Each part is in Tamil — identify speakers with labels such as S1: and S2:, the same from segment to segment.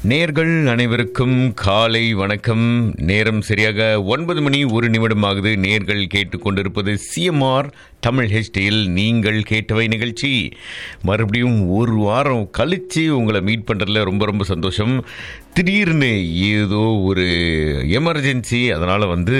S1: நேர்கள் அனைவருக்கும் காலை வணக்கம் நேரம் சரியாக ஒன்பது மணி ஒரு நிமிடம் ஆகுது நேர்கள் கேட்டுக்கொண்டிருப்பது சிஎம்ஆர் தமிழ் ஹெச்டியில் நீங்கள் கேட்டவை நிகழ்ச்சி மறுபடியும் ஒரு வாரம் கழித்து உங்களை மீட் பண்ணுறதுல ரொம்ப ரொம்ப சந்தோஷம் திடீர்னு ஏதோ ஒரு எமர்ஜென்சி அதனால் வந்து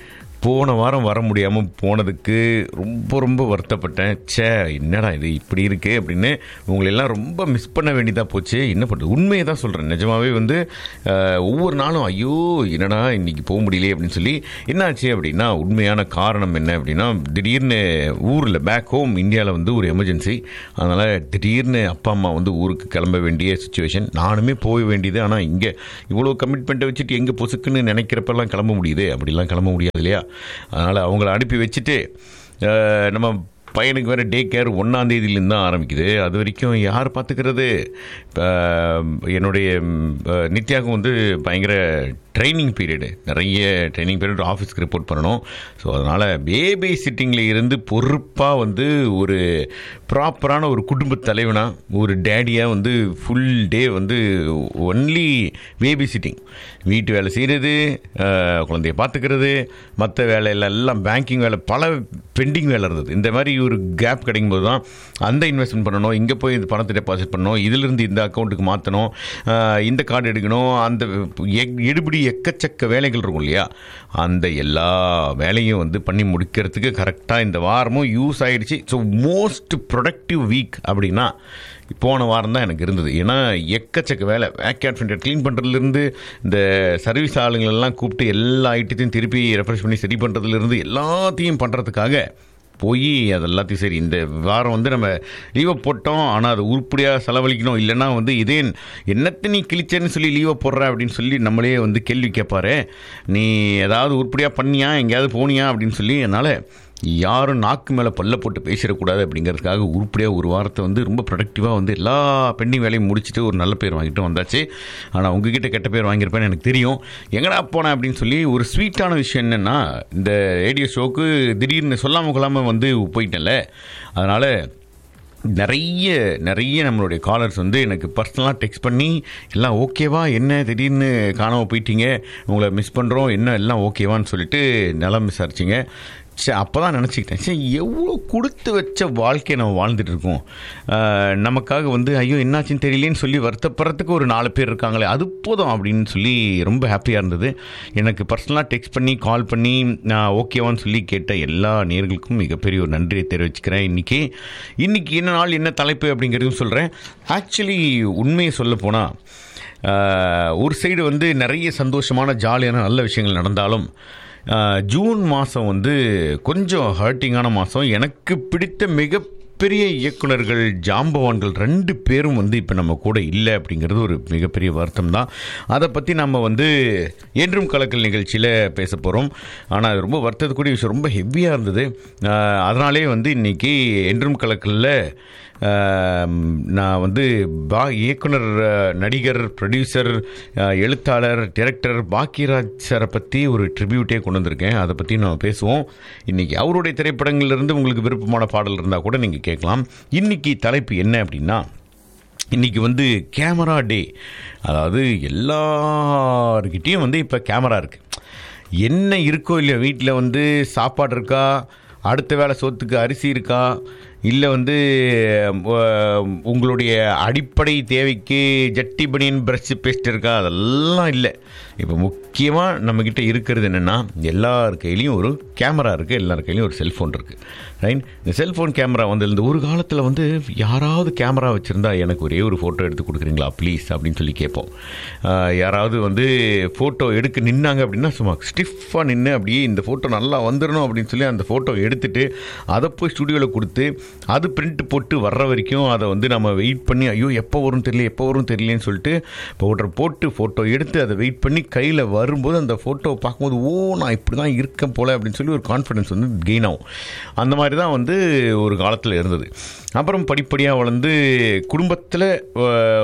S1: போன வாரம் வர முடியாமல் போனதுக்கு ரொம்ப ரொம்ப வருத்தப்பட்டேன் ச்சே என்னடா இது இப்படி இருக்குது அப்படின்னு உங்களெல்லாம் ரொம்ப மிஸ் பண்ண வேண்டியதாக போச்சு என்ன பண்ணுறது உண்மையை தான் சொல்கிறேன் நிஜமாவே வந்து அஹ், ஒவ்வொரு நாளும் ஐயோ என்னடா இன்னைக்கு போக முடியலையே அப்படின்னு சொல்லி என்னாச்சு அப்படின்னா உண்மையான காரணம் என்ன அப்படின்னா திடீர்னு ஊரில் பேக் ஹோம் இந்தியாவில் வந்து ஒரு எமர்ஜென்சி அதனால் திடீர்னு அப்பா அம்மா வந்து ஊருக்கு கிளம்ப வேண்டிய சுச்சுவேஷன் நானுமே போக வேண்டியது ஆனால் இங்கே இவ்வளோ கமிட்மெண்ட்டை வச்சுட்டு எங்கே பொசுக்குன்னு நினைக்கிறப்பெல்லாம் கிளம்ப முடியுது அப்படிலாம் கிளம்ப முடியாது இல்லையா அதனால் அவங்கள அனுப்பி வச்சுட்டு அஹ், நம்ம பையனுக்கு வேறு டே கேர் ஒன்றாந்தேதியிலேருந்து தான் ஆரம்பிக்குது அது வரைக்கும் யார் பார்த்துக்கிறது இப்போ என்னுடைய ம், அஹ், நித்யாவுக்கும் வந்து பயங்கர ட்ரைனிங் பீரியடு நிறைய ட்ரைனிங் பீரியட் ஆஃபீஸ்க்கு ரிப்போர்ட் பண்ணணும் ஸோ அதனால் பேபி சிட்டிங்கில் இருந்து பொறுப்பாக வந்து ஒரு ப்ராப்பரான ஒரு குடும்ப தலைவனாக ஒரு டேடியாக வந்து ஃபுல் டே வந்து ஒன்லி பேபி சிட்டிங் வீட்டு வேலை செய்கிறது குழந்தைய பார்த்துக்கிறது மற்ற வேலையில எல்லாம் பேங்கிங் வேலை பல பெண்டிங் வேலை இருந்தது இந்த மாதிரி ஒரு கேப் கிடைக்கும்போது தான் அந்த இன்வெஸ்ட்மெண்ட் பண்ணணும் இங்கே போய் இந்த பணத்தை டெபாசிட் பண்ணணும் இதிலிருந்து இந்த அக்கௌண்ட்டுக்கு மாற்றணும் இந்த கார்டு எடுக்கணும் அந்த எக்- எடுபிடி எக்கச்சக்க வேலைகள் இருக்கும் இல்லையா அந்த எல்லா வேலையும் வந்து பண்ணி முடிக்கிறதுக்கு கரெக்டாக இந்த வாரமும் யூஸ் ஆயிடுச்சு ஸோ மோஸ்ட் ப்ரொடக்டிவ் வீக் அப்படின்னா போன வாரம் தான் எனக்கு இருந்தது ஏன்னா எக்கச்சக்க வேலை வேக்கேட் ஃபில்டர் க்ளீன் பண்ணுறதுலேருந்து இந்த சர்வீஸ் ஆளுங்களெல்லாம் கூப்பிட்டு எல்லா ஐட்டத்தையும் திருப்பி ரெஃப்ரெஷ் பண்ணி சரி பண்ணுறதுலேருந்து எல்லாத்தையும் பண்ணுறதுக்காக போய் அது எல்லாத்தையும் சரி இந்த வாரம் வந்து நம்ம லீவை போட்டோம் ஆனால் அது உருப்படியாக செலவழிக்கணும் இல்லைன்னா வந்து இதே என்னத்தை நீ கிழிச்சேன்னு சொல்லி லீவை போடுற அப்படின்னு சொல்லி நம்மளே வந்து கேள்வி கேட்பாரு நீ ஏதாவது உருப்படியாக பண்ணியா எங்கேயாவது போனியா அப்படின்னு சொல்லி என்னால் யாரும் நாக்கு மேலே பல்ல போட்டு பேசிடக்கூடாது அப்படிங்கிறதுக்காக உருப்படியாக ஒரு வாரத்தை வந்து ரொம்ப ப்ரொடக்டிவாக வந்து எல்லா பெண்டிங் வேலையும் முடிச்சுட்டு ஒரு நல்ல பேர் வாங்கிட்டு வந்தாச்சு ஆனால் உங்ககிட்ட கெட்ட பேர் வாங்கியிருப்பேன்னு எனக்கு தெரியும் எங்கடா போனேன் அப்படின்னு சொல்லி ஒரு ஸ்வீட்டான விஷயம் என்னென்னா இந்த ரேடியோ ஷோக்கு திடீர்னு சொல்லாமல் கொள்ளாமல் வந்து போயிட்டேன்ல அதனால் நிறைய நிறைய நம்மளுடைய காலர்ஸ் வந்து எனக்கு பர்சனலாக டெக்ஸ்ட் பண்ணி எல்லாம் ஓகேவா என்ன திடீர்னு காணாமல் போயிட்டீங்க உங்களை மிஸ் பண்ணுறோம் என்ன எல்லாம் ஓகேவான்னு சொல்லிட்டு நலம் விசாரிச்சிங்க சரி அப்போ தான் நினச்சிக்கிட்டேன் சரி எவ்வளோ கொடுத்து வச்ச வாழ்க்கையை நம்ம வாழ்ந்துட்டு இருக்கோம் ஆஹ், நமக்காக வந்து ஐயோ என்னாச்சுன்னு தெரியலேன்னு சொல்லி வருத்தப்படுறதுக்கு ஒரு நாலு பேர் இருக்காங்களே அது போதும் அப்படின்னு சொல்லி ரொம்ப ஹாப்பியாக இருந்தது எனக்கு பர்சனலாக டெக்ஸ்ட் பண்ணி கால் பண்ணி நான் ஓகேவான்னு சொல்லி கேட்ட எல்லா நேர்களுக்கும் மிகப்பெரிய ஒரு நன்றியை தெரிவிச்சுக்கிறேன் இன்றைக்கி இன்றைக்கி என்ன நாள் என்ன தலைப்பு அப்படிங்கிறதும் சொல்கிறேன் ஆக்சுவலி உண்மையை சொல்ல போனால் ஒரு சைடு வந்து நிறைய சந்தோஷமான ஜாலியான நல்ல விஷயங்கள் நடந்தாலும் ஆஹ், ஜூன் மாதம் வந்து கொஞ்சம் ஹர்ட்டிங்கான மாதம் எனக்கு பிடித்த மிகப்பெரிய இயக்குனர்கள் ஜாம்பவான்கள் ரெண்டு பேரும் வந்து இப்போ நம்ம கூட இல்லை அப்படிங்கிறது ஒரு மிகப்பெரிய வருத்தம் தான் அதை பற்றி நம்ம வந்து என்றும் கலக்கல் நிகழ்ச்சியில் பேச போகிறோம் ஆனால் அது ரொம்ப வருத்தத்துக்குரிய விஷயம் ரொம்ப ஹெவியாக இருந்தது ஆஹ், அதனாலே வந்து இன்றைக்கி என்றும் கலக்கலில் ஆம், நான் வந்து பா இயக்குனர் அஹ், நடிகர் ப்ரொடியூசர் அஹ், எழுத்தாளர் டைரக்டர் பாக்கியராஜ் சாரை பற்றி ஒரு ட்ரிபியூட்டே கொண்டு வந்திருக்கேன் அதை பற்றி நம்ம பேசுவோம் இன்றைக்கி அவருடைய திரைப்படங்கள்லேருந்து உங்களுக்கு விருப்பமான பாடல் இருந்தால் கூட நீங்கள் கேட்கலாம் இன்றைக்கி தலைப்பு என்ன அப்படின்னா இன்றைக்கி வந்து கேமரா டே அதாவது எல்லார்கிட்டேயும் வந்து இப்போ கேமரா இருக்குது என்ன இருக்கோ இல்லையோ வீட்டில் வந்து சாப்பாடு இருக்கா அடுத்த வேளை சோத்துக்கு அரிசி இருக்கா இல்லை வந்து அஹ், உங்களுடைய அடிப்படை தேவைக்கு ஜட்டி பனியன் ப்ரஷ் பேஸ்ட் இருக்கா அதெல்லாம் இல்லை இப்போ முக்கியமாக நம்மக்கிட்ட இருக்கிறது என்னென்னா எல்லார் கையிலையும் ஒரு கேமரா இருக்குது எல்லார் கையிலையும் ஒரு செல்ஃபோன் இருக்குது ரைட் இந்த செல்ஃபோன் கேமரா வந்து இந்த ஒரு காலத்தில் வந்து யாராவது கேமரா வச்சுருந்தா எனக்கு ஒரே ஒரு ஃபோட்டோ எடுத்து கொடுக்குறீங்களா ப்ளீஸ் அப்படின்னு சொல்லி கேட்போம் ஆஹ் யாராவது வந்து ஃபோட்டோ எடுக்க நின்னாங்க அப்படின்னா சும்மா ஸ்டிஃபாக நின்று அப்படியே இந்த ஃபோட்டோ நல்லா வந்துடணும் அப்படின்னு சொல்லி அந்த ஃபோட்டோ எடுத்துட்டு அதை போய் ஸ்டுடியோவில் கொடுத்து அது பிரிண்ட் போட்டு வர்ற வரைக்கும் அதை வந்து நம்ம வெயிட் பண்ணி ஐயோ எப்போ வரும் தெரியல எப்போ வரும் தெரியலன்னு சொல்லிட்டு பவுடர் போட்டு ஃபோட்டோ எடுத்து அதை வெயிட் பண்ணி கையில் வரும்போது அந்த ஃபோட்டோ பார்க்கும்போது ஓ நான் இப்படி தான் இருக்கேன் போல அப்படின்னு சொல்லி ஒரு கான்ஃபிடன்ஸ் வந்து கெயின் ஆகும் அந்த மாதிரி தான் வந்து ஒரு காலத்தில் இருந்தது அப்புறம் படிப்படியாக வளர்ந்து குடும்பத்தில்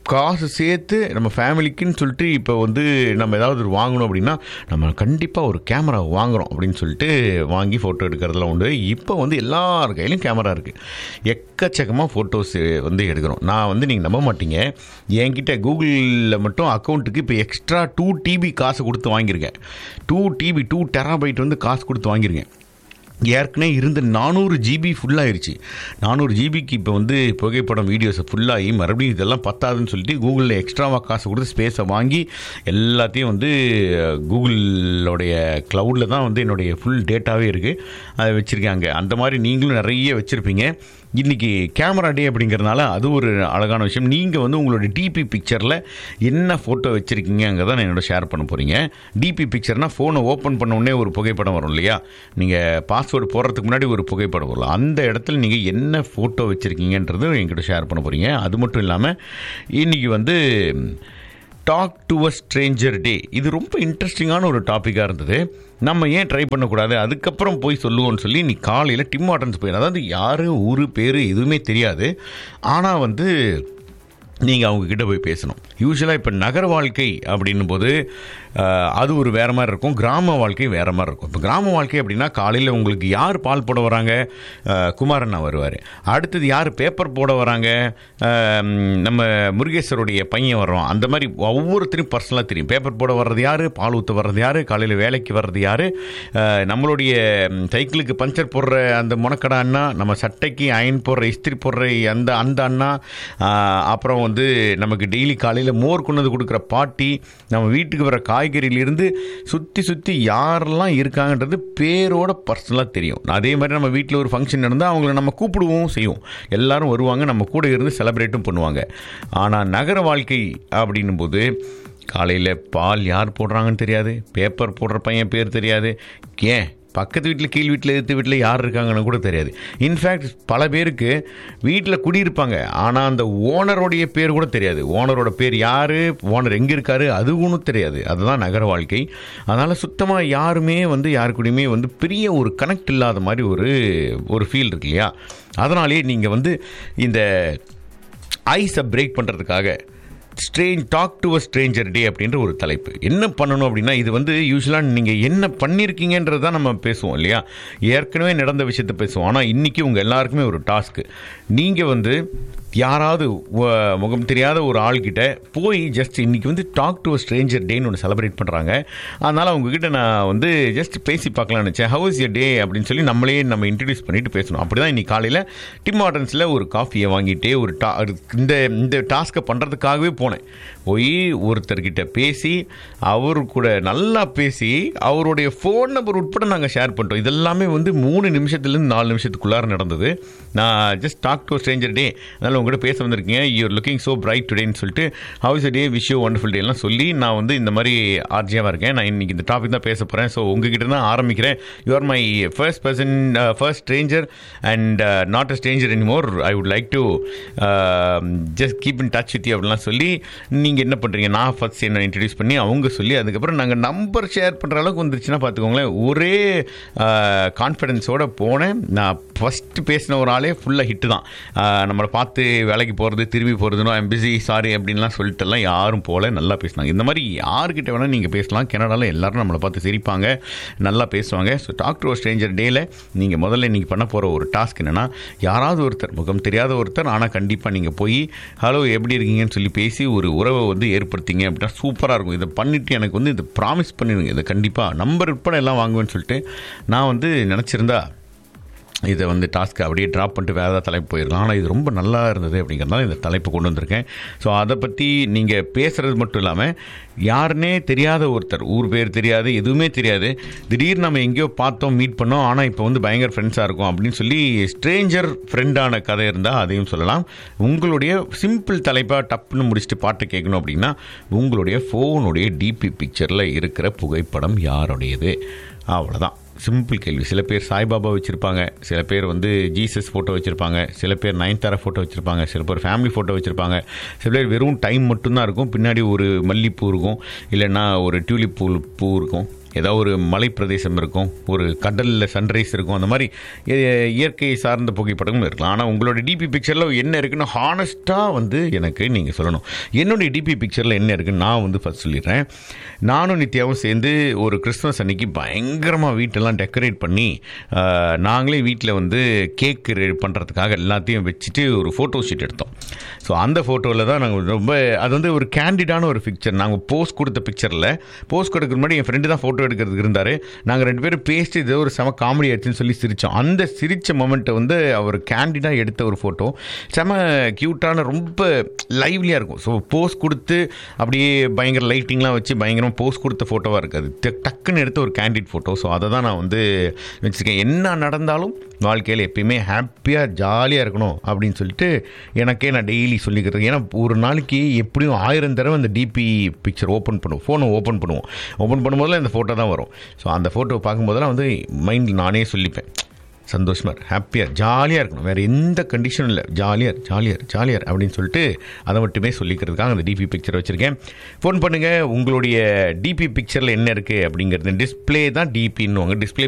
S1: காசு சேர்த்து நம்ம ஃபேமிலிக்குன்னு சொல்லிட்டு இப்போ வந்து நம்ம ஏதாவது ஒரு வாங்கணும் அப்படின்னா நம்ம கண்டிப்பாக ஒரு கேமரா வாங்குறோம் அப்படின்னு சொல்லிட்டு வாங்கி ஃபோட்டோ எடுக்கிறதுலாம் உண்டு இப்போ வந்து எல்லார் கையிலும் கேமரா இருக்குது எக்கச்சக்கமாக ஃபோட்டோஸ் வந்து எடுக்கிறோம் நான் வந்து நீங்கள் நம்ப மாட்டீங்க என்கிட்ட கூகுளில் மட்டும் அக்கௌண்ட்டுக்கு இப்போ எக்ஸ்ட்ரா டூ டிபி காசு கொடுத்து வாங்கியிருக்கேன் டூ டிபி டூ டெராபைட் வந்து காசு கொடுத்து வாங்கியிருக்கேன் ஏற்கனவே இருந்த நானூறு ஜிபி ஃபுல்லாகிருச்சு நானூறு ஜிபிக்கு இப்போ வந்து புகைப்படம் வீடியோஸை ஃபுல்லாகி மறுபடியும் இதெல்லாம் பத்தாதுன்னு சொல்லிட்டு கூகுளில் எக்ஸ்ட்ராவாக காசு கொடுத்து ஸ்பேஸை வாங்கி எல்லாத்தையும் வந்து கூகுளோடைய க்ளவுடில் தான் வந்து என்னுடைய ஃபுல் டேட்டாவே இருக்குது அதை வச்சுருக்காங்க அந்த மாதிரி நீங்களும் நிறைய வச்சுருப்பீங்க இன்றைக்கி கேமரா டே அப்படிங்கிறதுனால அது ஒரு அழகான விஷயம் நீங்கள் வந்து உங்களோட டிபி பிக்சரில் என்ன ஃபோட்டோ வச்சுருக்கீங்கிறத நான் என்னோட ஷேர் பண்ண போகிறீங்க டிபி பிக்சர்னால் ஃபோனை ஓப்பன் பண்ண உடனே ஒரு புகைப்படம் வரும் இல்லையா நீங்கள் பாஸ்வேர்டு போடுறதுக்கு முன்னாடி ஒரு புகைப்படம் வரும் அந்த இடத்துல நீங்கள் என்ன ஃபோட்டோ வச்சுருக்கீங்கன்றது என்கிட்ட ஷேர் பண்ண போகிறீங்க அது மட்டும் இல்லாமல் இன்றைக்கி வந்து talk to a stranger day இது ரொம்ப இன்ட்ரெஸ்டிங்கான ஒரு டாப்பிக்காக இருந்தது நம்ம ஏன் ட்ரை பண்ணக்கூடாது அதுக்கப்புறம் போய் சொல்லுவோம்னு சொல்லி நீ காலையில் டிம் மார்டன்ஸ் போயிடும் அதாவது யார் ஊர் பேர் எதுவுமே தெரியாது ஆனால் வந்து நீங்கள் அவங்கக்கிட்ட போய் பேசணும் யூஸ்வலாக இப்போ நகர வாழ்க்கை அப்படின்னும் போது அஹ், அது ஒரு வேறு மாதிரி இருக்கும் கிராம வாழ்க்கை வேறு மாதிரி இருக்கும் இப்போ கிராம வாழ்க்கை அப்படின்னா காலையில் உங்களுக்கு யார் பால் போட வராங்க அஹ், குமாரண்ணா வருவார் அடுத்தது யார் பேப்பர் போட வராங்க அஹ், நம்ம முருகேஸ்வருடைய பையன் வர்றோம் அந்த மாதிரி ஒவ்வொருத்தரையும் பர்சனலாக தெரியும் பேப்பர் போட வர்றது யார் பால் ஊற்ற வர்றது யார் காலையில் வேலைக்கு வர்றது யார் நம்மளுடைய ம், சைக்கிளுக்கு பஞ்சர் போடுற அந்த முனக்கடை அண்ணா நம்ம சட்டைக்கு அயன் போடுற இஸ்திரி போடுற அந்த அந்த அண்ணா அஹ், அப்புறம் வந்து நமக்கு டெய்லி காலையில் மோர் கொண்டு வந்து கொடுக்குற பாட்டி நம்ம வீட்டுக்கு வர காய்கறியிலிருந்து சுற்றி சுற்றி யாரெல்லாம் இருக்காங்கன்றது பேரோட பர்சனலாக தெரியும் அதே மாதிரி நம்ம வீட்டில் ஒரு ஃபங்க்ஷன் நடந்தால் அவங்கள நம்ம கூப்பிடுவோம் செய்வோம் எல்லாரும் வருவாங்க நம்ம கூட இருந்து செலிப்ரேட்டும் பண்ணுவாங்க ஆனால் நகர வாழ்க்கை அப்படின்னும் போது காலையில் பால் யார் போடுறாங்கன்னு தெரியாது பேப்பர் போடுற பையன் பேர் தெரியாது ஏன் பக்கத்து வீட்டில் கீழ் வீட்டில் எதிர்த்து வீட்டில் யார் இருக்காங்கன்னு கூட தெரியாது இன்ஃபேக்ட் பல பேருக்கு வீட்டில் குடியிருப்பாங்க ஆனால் அந்த ஓனருடைய பேர் கூட தெரியாது ஓனரோட பேர் யார் ஓனர் எங்கே இருக்காரு அது ஒன்றும் தெரியாது அதுதான் நகர வாழ்க்கை அதனால் சுத்தமாக யாருமே வந்து யாரு கூடயுமே வந்து பெரிய ஒரு கனெக்ட் இல்லாத மாதிரி ஒரு ஒரு ஃபீல் இருக்கு இல்லையா அதனாலேயே நீங்கள் வந்து இந்த ஐஸை பிரேக் பண்ணுறதுக்காக strange talk to a stranger day அப்படின்ற ஒரு தலைப்பு என்ன பண்ணணும் அப்படின்னா இது வந்து யூஸ்வலாக நீங்கள் என்ன பண்ணியிருக்கீங்கன்றது தான் நம்ம பேசுவோம் இல்லையா ஏற்கனவே நடந்த விஷயத்த பேசுவோம் ஆனால் இன்றைக்கி உங்கள் எல்லாருக்குமே ஒரு டாஸ்க்கு நீங்கள் வந்து யாராவது வ- முகம் தெரியாத ஒரு ஆள்கிட்ட போய் ஜஸ்ட் இன்னைக்கு வந்து டாக் டு அ ஸ்ட்ரேஞ்சர் டேன்னு ஒன்று செலிப்ரேட் பண்ணுறாங்க அதனால் அவங்கக்கிட்ட நான் வந்து ஜஸ்ட் பேசி பார்க்கலாம்னு நினச்சேன் ஹவு இஸ் எ டே அப்படின்னு சொல்லி நம்மளே நம்ம இன்ட்ரடியூஸ் பண்ணிட்டு பேசணும் அப்படி தான் இன்னைக்கு காலையில் டிம் ஹார்டன்ஸில் ஒரு காஃபியை வாங்கிட்டு ஒரு டா இந்த இந்த டாஸ்க்கை பண்ணுறதுக்காகவே போனேன் போய் ஒருத்தர்கிட்ட பேசி அவர் கூட நல்லா பேசி அவருடைய ஃபோன் நம்பர் உட்பட நாங்கள் ஷேர் பண்ணிட்டோம் இதெல்லாமே வந்து மூணு நிமிஷத்துலேருந்து நாலு நிமிஷத்துக்குள்ளார நடந்தது நான் just talk to stranger day அதனால் உங்கள்கிட்ட பேச வந்திருக்கீங்க யூர் லுக்கிங் ஸோ பிரைட் டுடேன்னு சொல்லிட்டு how's day wish you wonderful day எல்லாம் சொல்லி நான் வந்து இந்த மாதிரி ஆர்ஜியாவாக இருக்கேன் நான் இன்னைக்கு இந்த டாபிக் தான் பேச போகிறேன் ஸோ உங்ககிட்ட தான் ஆரம்பிக்கிறேன் you are my first person first stranger and not a stranger anymore I would like to just keep in touch with அப்படிலாம் சொல்லி நீங்கள் என்ன பண்ணுறீங்க நான் ஃபர்ஸ்ட் என்ன இன்ட்ரடியூஸ் பண்ணி அவங்க சொல்லி அதுக்கப்புறம் நாங்கள் நம்பர் ஷேர் பண்ணுற அளவுக்கு வந்துருச்சுன்னா பார்த்துக்கோங்களேன் ஒரே கான்ஃபிடென்ஸோடு போனேன் நான் ஃபஸ்ட்டு பேசின ஒரு ஆளே ஃபுல்லாக ஹிட்டு தான் ஆஹ் நம்மளை பார்த்து வேலைக்கு போகிறது திரும்பி போகிறதுனோ ஐம் பிஸி சாரி அப்படின்லாம் சொல்லிட்டுலாம் யாரும் போல நல்லா பேசினாங்க இந்த மாதிரி யார்கிட்ட வேணால் நீங்கள் பேசலாம் கனடாவில் எல்லாரும் நம்மளை பார்த்து சிரிப்பாங்க நல்லா பேசுவாங்க ஸோ டாக் டு ஸ்ட்ரேஞ்சர் டேயில் நீங்கள் முதல்ல நீங்கள் பண்ண போகிற ஒரு டாஸ்க் என்னென்னா யாராவது ஒருத்தர் முகம் தெரியாத ஒருத்தர் ஆனால் கண்டிப்பாக நீங்கள் போய் ஹலோ எப்படி இருக்கீங்கன்னு சொல்லி பேசி ஒரு உறவை வந்து ஏற்படுத்திங்க அப்படின்னா சூப்பராக இருக்கும் இதை பண்ணிவிட்டு எனக்கு வந்து இதை ப்ராமிஸ் பண்ணிடுங்க இதை கண்டிப்பாக நம்பர் உட்பட எல்லாம் வாங்குவேன்னு சொல்லிட்டு நான் வந்து நினச்சிருந்தா இதை வந்து டாஸ்க்கை அப்படியே ட்ராப் பண்ணிட்டு வேறு ஏதாவது தலைப்பு போயிருக்கலாம் ஆனால் இது ரொம்ப நல்லா இருந்தது அப்படிங்கிறதுனால இந்த தலைப்பு கொண்டு வந்திருக்கேன் ஸோ அதை பற்றி நீங்கள் பேசுகிறது மட்டும் இல்லாமல் யாருன்னே தெரியாத ஒருத்தர் ஊர் பேர் தெரியாது எதுவுமே தெரியாது திடீர்னு நம்ம எங்கேயோ பார்த்தோம் மீட் பண்ணோம் ஆனால் இப்போ வந்து பயங்கர ஃப்ரெண்ட்ஸாக இருக்கும் அப்படின்னு சொல்லி ஸ்ட்ரேஞ்சர் ஃப்ரெண்டான கதை இருந்தால் அதையும் சொல்லலாம் உங்களுடைய சிம்பிள் தலைப்பாக டப்புன்னு முடிச்சுட்டு பாட்டு கேட்கணும் அப்படின்னா உங்களுடைய ஃபோனுடைய டிபி பிக்சரில் இருக்கிற புகைப்படம் யாருடையது அவ்வளோதான் சிம்பிள் கேள்வி சில பேர் சாய்பாபா வச்சுருப்பாங்க சில பேர் வந்து ஜீசஸ் ஃபோட்டோ வச்சுருப்பாங்க சில பேர் நயன்தாரா ஃபோட்டோ வச்சுருப்பாங்க சில பேர் ஃபேமிலி ஃபோட்டோ வச்சுருப்பாங்க சில பேர் வெறும் டைம் மட்டும்தான் இருக்கும் பின்னாடி ஒரு மல்லிப்பூ இருக்கும் இல்லைன்னா ஒரு டியூலிப் பூ பூ இருக்கும் ஏதாவது ஒரு மலை பிரதேசம் இருக்கும் ஒரு கடலில் சன்ரைஸ் இருக்கும் அந்த மாதிரி இ- இயற்கை சார்ந்த புகைப்படங்களும் இருக்கலாம் ஆனால் உங்களோட டிபி பிக்சரில் என்ன இருக்குன்னு ஹானஸ்ட்டாக வந்து எனக்கு நீங்கள் சொல்லணும் என்னுடைய டிபி பிக்சரில் என்ன இருக்குன்னு நான் வந்து ஃபஸ்ட் சொல்லிடுறேன் நானும் நித்யாவும் சேர்ந்து ஒரு கிறிஸ்மஸ் அன்னைக்கு பயங்கரமாக வீட்டெல்லாம் டெக்கரேட் பண்ணி ஆஹ், நாங்களே வீட்டில் வந்து கேக் பண்ணுறதுக்காக எல்லாத்தையும் வச்சுட்டு ஒரு ஃபோட்டோ ஷீட் எடுத்தோம் ஸோ அந்த ஃபோட்டோவில் தான் நாங்கள் ரொம்ப அது வந்து ஒரு கேண்டிடான ஒரு பிக்சர் நாங்கள் போஸ்ட் கொடுத்த பிக்சரில் போஸ்ட் கொடுக்குற முன்னாடி என் ஃப்ரெண்டு தான் ஃபோட்டோ எடுக்கிறதுக்கு இருந்தார் நாங்கள் ரெண்டு பேரும் பேசிட்டு ஏதோ ஒரு செம காமெடி ஆயிடுச்சுன்னு சொல்லி சிரித்தோம் அந்த சிரித்த மொமெண்ட்டை வந்து அவர் கேண்டிடாக எடுத்த ஒரு ஃபோட்டோ செம க்யூட்டான ரொம்ப லைவ்லியாக இருக்கும் ஸோ போஸ்ட் கொடுத்து அப்படியே பயங்கர லைட்டிங்லாம் வச்சு பயங்கரமாக போஸ்ட் கொடுத்த ஃபோட்டோவாக இருக்காது டக்- டக்குன்னு எடுத்த ஒரு கேண்டிட் ஃபோட்டோ ஸோ அதை தான் நான் வந்து வச்சுருக்கேன் என்ன நடந்தாலும் வாழ்க்கையில் எப்பயுமே ஹாப்பியாக ஜாலியாக இருக்கணும் அப்படின்னு சொல்லிட்டு எனக்கே நான் டெய்லி சொல்லிக்கிறது ஏன்னா ஒரு நாளைக்கு எப்படியும் ஆயிரம் தடவை அந்த டிபி பிக்சர் ஓப்பன் பண்ணுவோம் ஃபோனை ஓப்பன் பண்ணுவோம் ஓப்பன் பண்ணும்போதெல்லாம் இந்த ஃபோட்டோ தான் வரும் ஸோ அந்த ஃபோட்டோ பார்க்கும்போதெல்லாம் வந்து மைண்டில் நானே சொல்லிப்பேன் சந்தோஷமாக இரு ஹாப்பியாக ஜாலியாக இருக்கணும் வேறு எந்த கண்டிஷனும் இல்லை ஜாலியாக ஜாலியாக ஜாலியாக அப்படின்னு சொல்லிட்டு அதை மட்டுமே சொல்லிக்கிறதுக்காக அந்த டிபி பிக்சர் வச்சுருக்கேன் ஃபோன் பண்ணுங்கள் உங்களுடைய டிபி பிக்சரில் என்ன இருக்குது அப்படிங்கிறது டிஸ்ப்ளே தான் டிபின்னுவாங்க டிஸ்ப்ளே